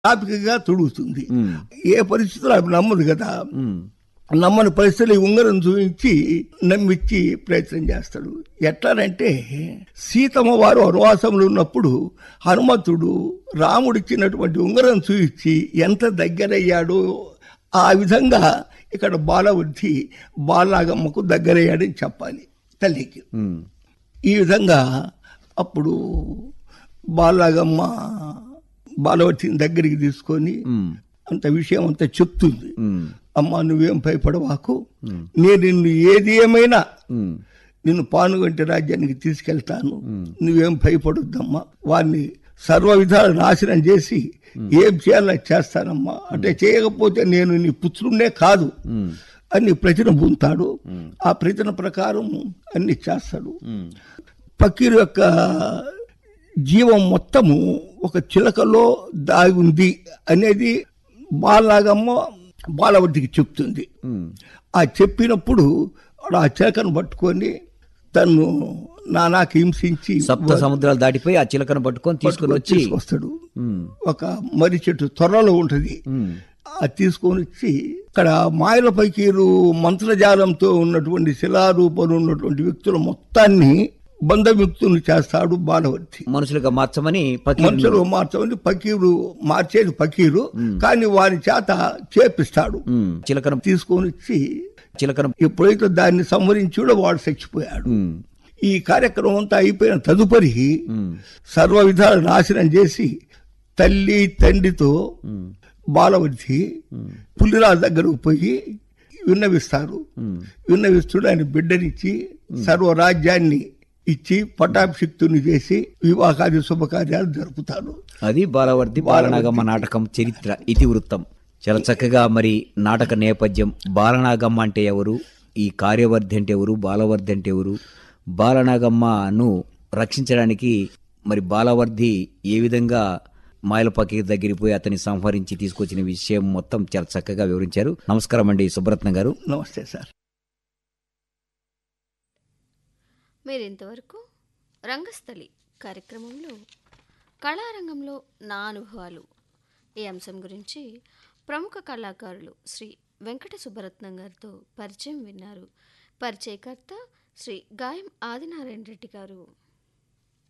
టాపిక్గా తొడుగుతుంది ఉమ్, ఏ పరిస్థితుల్లో ఆమె నమ్మదు కదా ఉమ్, నమ్మని పరిస్థితులు ఈ ఉంగరం చూపించి నమ్మిచ్చి ప్రయత్నం చేస్తాడు ఎట్లానంటే సీతమ్మ వారు వనవాసంలో ఉన్నప్పుడు హనుమంతుడు రాముడిచ్చినటువంటి ఉంగరం చూపించి ఎంత దగ్గరయ్యాడో ఆ విధంగా ఇక్కడ బాలవృద్ధి బాలాగమ్మకు దగ్గరయ్యాడని చెప్పాలి తల్లికి ఉమ్, ఈ విధంగా అప్పుడు బాలాగమ్మ బాలవతిని దగ్గరికి తీసుకొని ఉమ్, అంత విషయం అంతా చెప్తుంది ఉమ్, అమ్మా నువ్వేం భయపడవాకు నేను నిన్ను ఏది ఏమైనా ఉమ్, నిన్ను పానుగంటి రాజ్యానికి తీసుకెళ్తాను నువ్వేం భయపడొద్దమ్మా వారిని సర్వ విధాలు నాశనం చేసి ఏం చేయాలో అది చేస్తానమ్మా అంటే చేయకపోతే నేను నీ పుత్రుడే కాదు ఉమ్, అని ప్రతిన పొందుతాడు ఆ ప్రతిన ప్రకారం అన్ని చేస్తాడు ఉమ్, ఫకీరు యొక్క జీవం మొత్తము ఒక చిలకలో దాగి ఉంది అనేది బాలాగమ్మ బాలవడ్డికి చెప్తుంది ఉమ్, ఆ చెప్పినప్పుడు వాడు ఆ చిలకను పట్టుకొని తను నానాకి హింసించి సప్త సముద్రాలు దాటిపోయి ఆ చిలకను పట్టుకొని తీసుకుని వచ్చి తీసుకొస్తాడు ఉమ్, ఒక మర్రి చెట్టు త్వరలో ఉంటది ఉమ్, అది తీసుకొని వచ్చి ఇక్కడ మాయల పైకీరు మంత్రజాలంతో ఉన్నటువంటి శిలారూపంలో ఉన్నటువంటి వ్యక్తుల మొత్తాన్ని బంధవిక్తులు చేస్తాడు బాలవర్తి మనుషులుగా మార్చమని పకీరు మనుషులు మార్చమని పకీరు మార్చేది పకీరు కానీ వారి చేత చేపిస్తాడు ఉమ్, చిలకను తీసుకొని వచ్చి చిలకను ఎప్పుడైతే దాన్ని సంహరించాడో వాడు చచ్చిపోయాడు ఉమ్, ఈ కార్యక్రమం అంతా అయిపోయిన తదుపరి ఉమ్, సర్వ విధాలు నాశనం చేసి తల్లి తండ్రితో ఉమ్, బాలవర్తి పులిరాజు దగ్గరకు పోయి విన్నవిస్తారు ఉమ్, విన్నవిస్తుడు ఆయన బిడ్డనిచ్చి సర్వ రాజ్యాన్ని ఇచ్చి పటాభిషిక్తుని చేసి వివాహాది శుభకార్యాలు జరుపుతారు అది బాలవర్ధి బాలనాగమ్మ నాటకం చరిత్ర ఇతివృత్తం చాలా చక్కగా మరి నాటక నేపథ్యం బాలనాగమ్మ అంటే ఎవరు ఈ కార్యవర్ధి అంటే ఎవరు బాలవర్ధి అంటే ఎవరు బాలనాగమ్మను రక్షించడానికి మరి బాలవర్ధి ఏ విధంగా మాయలపకి దగ్గరికి పోయి అతన్ని సంహరించి తీసుకొచ్చిన విషయం మొత్తం చాలా చక్కగా వివరించారు నమస్కారం అండి సుబ్రత్న గారు నమస్తే సార్ మీరు ఇంతవరకు రంగస్థలి కార్యక్రమంలో కళారంగంలో నా అనుభవాలు ఈ అంశం గురించి ప్రముఖ కళాకారులు శ్రీ వెంకట సుబ్బరత్నం గారితో పరిచయం విన్నారు పరిచయకర్త శ్రీ గాయం ఆదినారాయణ రెడ్డి గారు